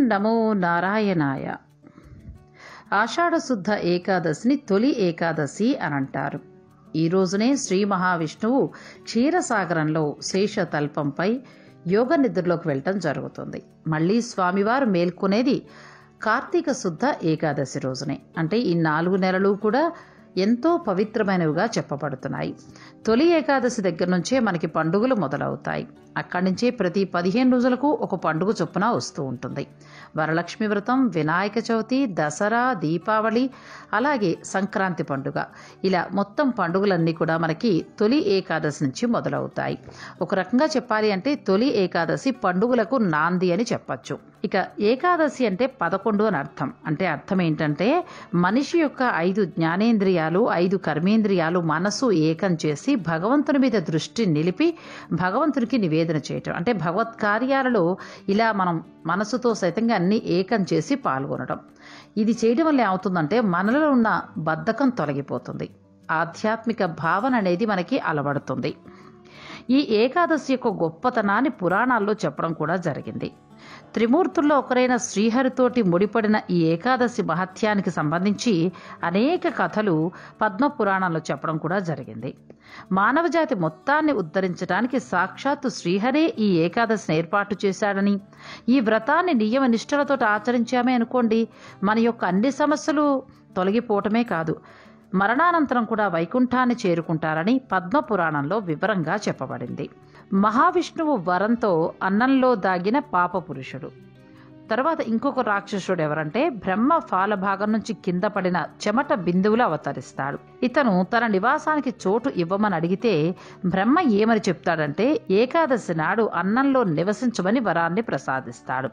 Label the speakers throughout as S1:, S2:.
S1: నమో నారాయణాయ ఆషాఢశుద్ధ ఏకాదశిని తొలి ఏకాదశి అని అంటారు ఈ రోజునే శ్రీ మహావిష్ణువు క్షీరసాగరంలో శేషతల్పంపై యోగ నిద్రలోకి వెళ్ళటం జరుగుతుంది మళ్ళీ స్వామివారు మేల్కొనేది కార్తీక శుద్ధ ఏకాదశి రోజునే అంటే ఈ నాలుగు నెలలు కూడా ఎంతో పవిత్రమైనవిగా చెప్పబడుతున్నాయి తొలి ఏకాదశి దగ్గర నుంచే మనకి పండుగలు మొదలవుతాయి అక్కడి నుంచే ప్రతి పదిహేను రోజులకు ఒక పండుగ చొప్పున వస్తూ ఉంటుంది వరలక్ష్మి వ్రతం వినాయక చవితి దసరా దీపావళి అలాగే సంక్రాంతి పండుగ ఇలా మొత్తం పండుగలన్నీ కూడా మనకి తొలి ఏకాదశి నుంచి మొదలవుతాయి ఒక రకంగా చెప్పాలి అంటే తొలి ఏకాదశి పండుగలకు నాంది అని చెప్పచ్చు ఇక ఏకాదశి అంటే పదకొండు అని అర్థం అంటే అర్థం ఏంటంటే మనిషి యొక్క ఐదు జ్ఞానేంద్రియాలు ఐదు కర్మేంద్రియాలు మనసు ఏకం చేసి భగవంతుని మీద దృష్టి నిలిపి భగవంతునికి నివేదన చేయటం అంటే భగవత్ కార్యాలలో ఇలా మనం మనసుతో సైతంగా అన్ని ఏకం చేసి పాల్గొనడం ఇది చేయడం వల్ల ఏమవుతుందంటే మనలో ఉన్న బద్ధకం తొలగిపోతుంది ఆధ్యాత్మిక భావన అనేది మనకి అలవడుతుంది ఈ ఏకాదశి యొక్క గొప్పతనాన్ని పురాణాల్లో చెప్పడం కూడా జరిగింది త్రిమూర్తుల్లో ఒకరైన శ్రీహరితోటి ముడిపడిన ఈ ఏకాదశి మహత్యానికి సంబంధించి అనేక కథలు పద్మ పురాణంలో చెప్పడం కూడా జరిగింది మానవజాతి మొత్తాన్ని ఉద్ధరించడానికి సాక్షాత్తు శ్రీహరే ఈ ఏకాదశిని ఏర్పాటు చేశాడని ఈ వ్రతాన్ని నియమ నిష్ఠలతో ఆచరించామే అనుకోండి మన యొక్క అన్ని సమస్యలు తొలగిపోవటమే కాదు మరణానంతరం కూడా వైకుంఠాన్ని చేరుకుంటారని పద్మపురాణంలో వివరంగా చెప్పబడింది మహావిష్ణువు వరంతో అన్నంలో దాగిన పాప పురుషుడు తర్వాత ఇంకొక రాక్షసుడు ఎవరంటే బ్రహ్మ ఫాల భాగం నుంచి కింద పడిన చెమట బిందువులు అవతరిస్తాడు ఇతను తన నివాసానికి చోటు ఇవ్వమని అడిగితే బ్రహ్మ ఏమని చెప్తాడంటే ఏకాదశి నాడు అన్నంలో నివసించమని వరాన్ని ప్రసాదిస్తాడు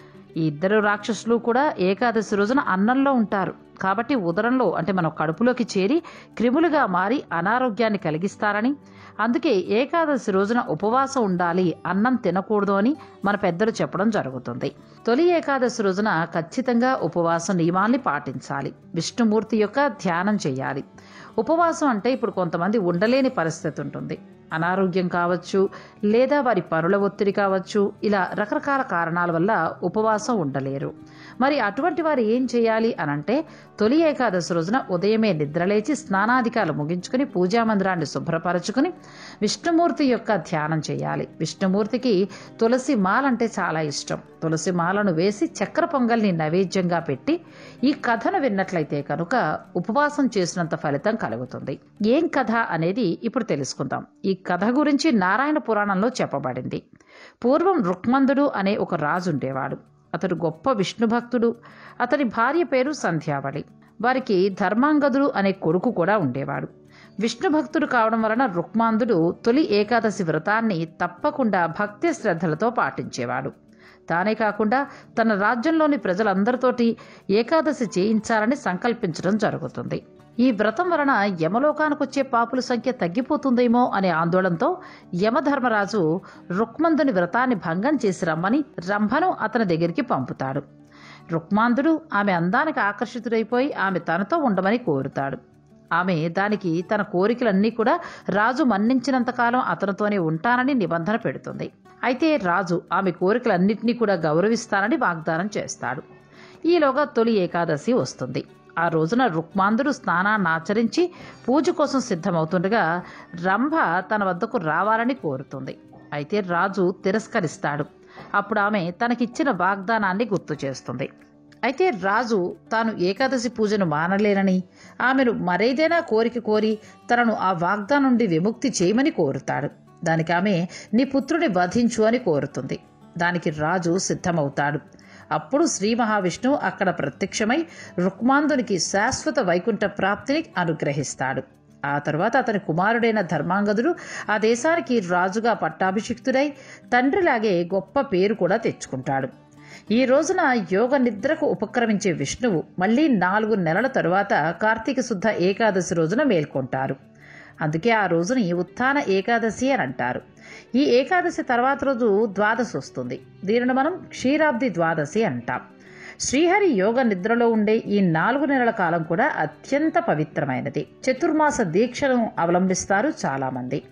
S1: ఈ ఇద్దరు రాక్షసులు కూడా ఏకాదశి రోజున అన్నంలో ఉంటారు కాబట్టి ఉదరంలో అంటే మన కడుపులోకి చేరి క్రిములుగా మారి అనారోగ్యాన్ని కలిగిస్తారని అందుకే ఏకాదశి రోజున ఉపవాసం ఉండాలి అన్నం తినకూడదు అని మన పెద్దలు చెప్పడం జరుగుతుంది తొలి ఏకాదశి రోజున ఖచ్చితంగా ఉపవాసం నియమాల్ని పాటించాలి విష్ణుమూర్తి యొక్క ధ్యానం చేయాలి ఉపవాసం అంటే ఇప్పుడు కొంతమంది ఉండలేని పరిస్థితి ఉంటుంది అనారోగ్యం కావచ్చు లేదా వారి పనుల ఒత్తిడి కావచ్చు ఇలా రకరకాల కారణాల వల్ల ఉపవాసం ఉండలేరు మరి అటువంటి వారు ఏం చేయాలి అనంటే తొలి ఏకాదశి రోజున ఉదయమే నిద్రలేచి స్నానాధికాలు ముగించుకుని పూజా మందిరాన్ని శుభ్రపరచుకుని విష్ణుమూర్తి యొక్క ధ్యానం చేయాలి విష్ణుమూర్తికి తులసి మాల అంటే చాలా ఇష్టం తులసి మాలను వేసి చక్కెర పొంగల్ని నైవేద్యంగా పెట్టి ఈ కథను విన్నట్లయితే కనుక ఉపవాసం చేసినంత ఫలితం కలుగుతుంది ఏం కథ అనేది ఇప్పుడు తెలుసుకుందాం ఈ కథ గురించి నారాయణ పురాణంలో చెప్పబడింది పూర్వం రుక్మందుడు అనే ఒక రాజు ఉండేవాడు అతడు గొప్ప విష్ణు భక్తుడు అతని భార్య పేరు సంధ్యావళి వారికి ధర్మాంగదుడు అనే కొడుకు కూడా ఉండేవాడు విష్ణు భక్తుడు కావడం వలన రుక్మాందుడు తొలి ఏకాదశి వ్రతాన్ని తప్పకుండా భక్తి శ్రద్ధలతో పాటించేవాడు తానే కాకుండా తన రాజ్యంలోని ప్రజలందరితోటి ఏకాదశి చేయించాలని సంకల్పించడం జరుగుతుంది ఈ వ్రతం వలన యమలోకానికి వచ్చే పాపుల సంఖ్య తగ్గిపోతుందేమో అనే ఆందోళనతో యమధర్మరాజు రుక్మందుని వ్రతాన్ని భంగం చేసి రమ్మని రంభను అతని దగ్గరికి పంపుతాడు రుక్మాందుడు ఆమె అందానికి ఆకర్షితుడైపోయి ఆమె తనతో ఉండమని కోరుతాడు ఆమె దానికి తన కోరికలన్నీ కూడా రాజు మన్నించినంతకాలం అతనితోనే ఉంటానని నిబంధన పెడుతుంది అయితే రాజు ఆమె కోరికలన్నింటినీ కూడా గౌరవిస్తానని వాగ్దానం చేస్తాడు ఈలోగా తొలి ఏకాదశి వస్తుంది ఆ రోజున రుక్మాందుడు స్నానాన్ని ఆచరించి పూజ కోసం సిద్ధమవుతుండగా రంభ తన వద్దకు రావాలని కోరుతుంది అయితే రాజు తిరస్కరిస్తాడు అప్పుడు ఆమె తనకిచ్చిన వాగ్దానాన్ని గుర్తు చేస్తుంది అయితే రాజు తాను ఏకాదశి పూజను మానలేనని ఆమెను మరేదైనా కోరిక కోరి తనను ఆ వాగ్దానం నుండి విముక్తి చేయమని కోరుతాడు దానికి ఆమె నీ పుత్రుని వధించు అని కోరుతుంది దానికి రాజు సిద్ధమవుతాడు అప్పుడు శ్రీ మహావిష్ణువు అక్కడ ప్రత్యక్షమై రుక్మాందునికి శాశ్వత వైకుంఠ ప్రాప్తిని అనుగ్రహిస్తాడు ఆ తర్వాత అతని కుమారుడైన ధర్మాంగదుడు ఆ దేశానికి రాజుగా పట్టాభిషిక్తుడై తండ్రిలాగే గొప్ప పేరు కూడా తెచ్చుకుంటాడు ఈ రోజున యోగ నిద్రకు ఉపక్రమించే విష్ణువు మళ్ళీ నాలుగు నెలల తరువాత కార్తీక శుద్ధ ఏకాదశి రోజున మేల్కొంటారు అందుకే ఆ రోజుని ఉత్థాన ఏకాదశి అని అంటారు ఈ ఏకాదశి తర్వాత రోజు ద్వాదశి వస్తుంది దీనిని మనం క్షీరాబ్ది ద్వాదశి అంటాం శ్రీహరి యోగ నిద్రలో ఉండే ఈ నాలుగు నెలల కాలం కూడా అత్యంత పవిత్రమైనది చతుర్మాస దీక్షను అవలంబిస్తారు చాలామంది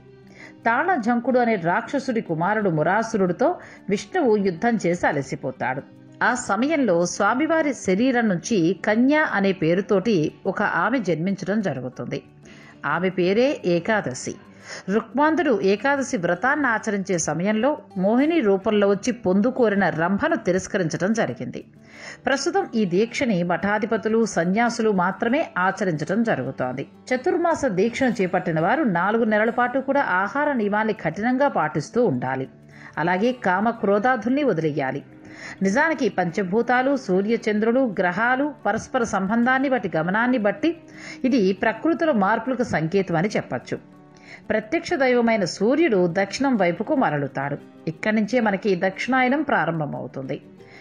S1: తాళజంకుడు అనే రాక్షసుడి కుమారుడు మురాసురుడితో విష్ణువు యుద్ధం చేసి అలసిపోతాడు ఆ సమయంలో స్వామివారి శరీరం నుంచి కన్య అనే పేరుతోటి ఒక ఆమె జన్మించడం జరుగుతుంది ఆమె పేరే ఏకాదశి రుక్మాంధుడు ఏకాదశి వ్రతాన్ని ఆచరించే సమయంలో మోహిని రూపంలో వచ్చి పొందుకోరిన రంభను తిరస్కరించడం జరిగింది ప్రస్తుతం ఈ దీక్షని మఠాధిపతులు సన్యాసులు మాత్రమే ఆచరించడం జరుగుతోంది చతుర్మాస దీక్షను చేపట్టిన వారు నాలుగు నెలల పాటు కూడా ఆహార నియమాల్ని కఠినంగా పాటిస్తూ ఉండాలి అలాగే కామ క్రోధాధుల్ని వదిలేయాలి నిజానికి పంచభూతాలు సూర్యచంద్రులు గ్రహాలు పరస్పర సంబంధాన్ని బట్టి గమనాన్ని బట్టి ఇది ప్రకృతిలో మార్పులకు సంకేతం అని చెప్పచ్చు ప్రత్యక్ష దైవమైన సూర్యుడు దక్షిణం వైపుకు మరలుతాడు ఇక్కడి నుంచే మనకి దక్షిణాయనం ప్రారంభమవుతుంది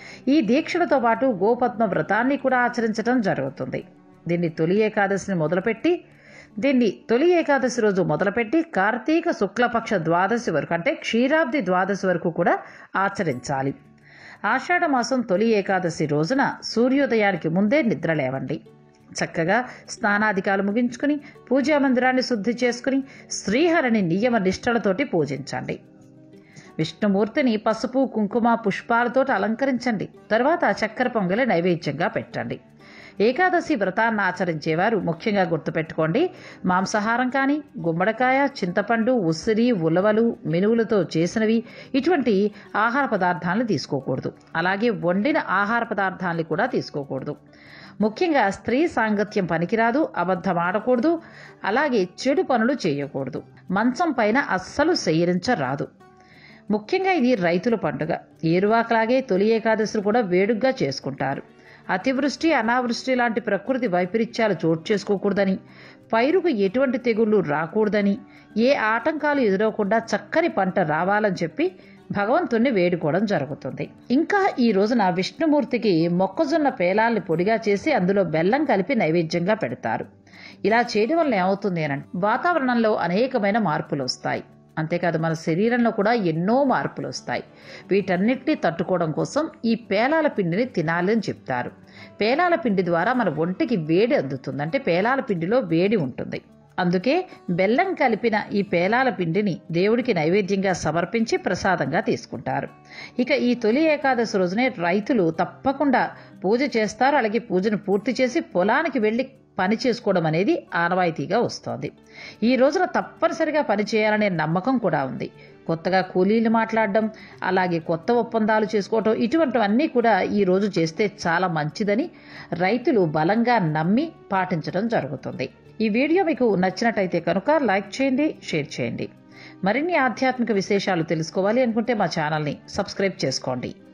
S1: ఈ దీక్షలతో పాటు గోపద్మ వ్రతాన్ని కూడా ఆచరించడం జరుగుతుంది దీన్ని తొలి ఏకాదశిని మొదలుపెట్టి దీన్ని తొలి ఏకాదశి రోజు మొదలుపెట్టి కార్తీక శుక్లపక్ష ద్వాదశి వరకు అంటే క్షీరాబ్ది ద్వాదశి వరకు కూడా ఆచరించాలి ఆషాఢ మాసం తొలి ఏకాదశి రోజున సూర్యోదయానికి ముందే నిద్ర లేవండి చక్కగా స్నానాధికాలు ముగించుకుని పూజా మందిరాన్ని శుద్ధి చేసుకుని శ్రీహరిని నియమ నిష్టలతోటి పూజించండి విష్ణుమూర్తిని పసుపు కుంకుమ పుష్పాలతో అలంకరించండి తర్వాత చక్కెర పొంగలి నైవేద్యంగా పెట్టండి ఏకాదశి వ్రతాన్ని ఆచరించేవారు ముఖ్యంగా గుర్తుపెట్టుకోండి మాంసాహారం కానీ గుమ్మడికాయ చింతపండు ఉసిరి ఉలవలు మినువులతో చేసినవి ఇటువంటి ఆహార పదార్థాలను తీసుకోకూడదు అలాగే వండిన ఆహార పదార్థాలని కూడా తీసుకోకూడదు ముఖ్యంగా స్త్రీ సాంగత్యం పనికిరాదు అబద్ధం ఆడకూడదు అలాగే చెడు పనులు చేయకూడదు మంచం పైన అస్సలు శయనించరాదు ముఖ్యంగా ఇది రైతుల పండుగ ఏరువాకలాగే తొలి ఏకాదశులు కూడా వేడుగ్గా చేసుకుంటారు అతివృష్టి అనావృష్టి లాంటి ప్రకృతి వైపరీత్యాలు చోటు చేసుకోకూడదని పైరుకు ఎటువంటి తెగుళ్లు రాకూడదని ఏ ఆటంకాలు ఎదురవకుండా చక్కని పంట రావాలని చెప్పి భగవంతుణ్ణి వేడుకోవడం జరుగుతుంది ఇంకా ఈ రోజున విష్ణుమూర్తికి మొక్కజొన్న పేలాల్ని పొడిగా చేసి అందులో బెల్లం కలిపి నైవేద్యంగా పెడతారు ఇలా చేయడం వల్ల ఏమవుతుంది అని వాతావరణంలో అనేకమైన మార్పులు వస్తాయి అంతేకాదు మన శరీరంలో కూడా ఎన్నో మార్పులు వస్తాయి వీటన్నిటిని తట్టుకోవడం కోసం ఈ పేలాల పిండిని తినాలి అని చెప్తారు పేలాల పిండి ద్వారా మన ఒంటికి వేడి అందుతుంది అంటే పేలాల పిండిలో వేడి ఉంటుంది అందుకే బెల్లం కలిపిన ఈ పేలాల పిండిని దేవుడికి నైవేద్యంగా సమర్పించి ప్రసాదంగా తీసుకుంటారు ఇక ఈ తొలి ఏకాదశి రోజునే రైతులు తప్పకుండా పూజ చేస్తారు అలాగే పూజను పూర్తి చేసి పొలానికి వెళ్ళి పని చేసుకోవడం అనేది ఆనవాయితీగా వస్తోంది ఈ రోజున తప్పనిసరిగా పని చేయాలనే నమ్మకం కూడా ఉంది కొత్తగా కూలీలు మాట్లాడడం అలాగే కొత్త ఒప్పందాలు చేసుకోవటం ఇటువంటివన్నీ కూడా ఈ రోజు చేస్తే చాలా మంచిదని రైతులు బలంగా నమ్మి పాటించడం జరుగుతుంది ఈ వీడియో మీకు నచ్చినట్టయితే కనుక లైక్ చేయండి షేర్ చేయండి మరిన్ని ఆధ్యాత్మిక విశేషాలు తెలుసుకోవాలి అనుకుంటే మా ఛానల్ని సబ్స్క్రైబ్ చేసుకోండి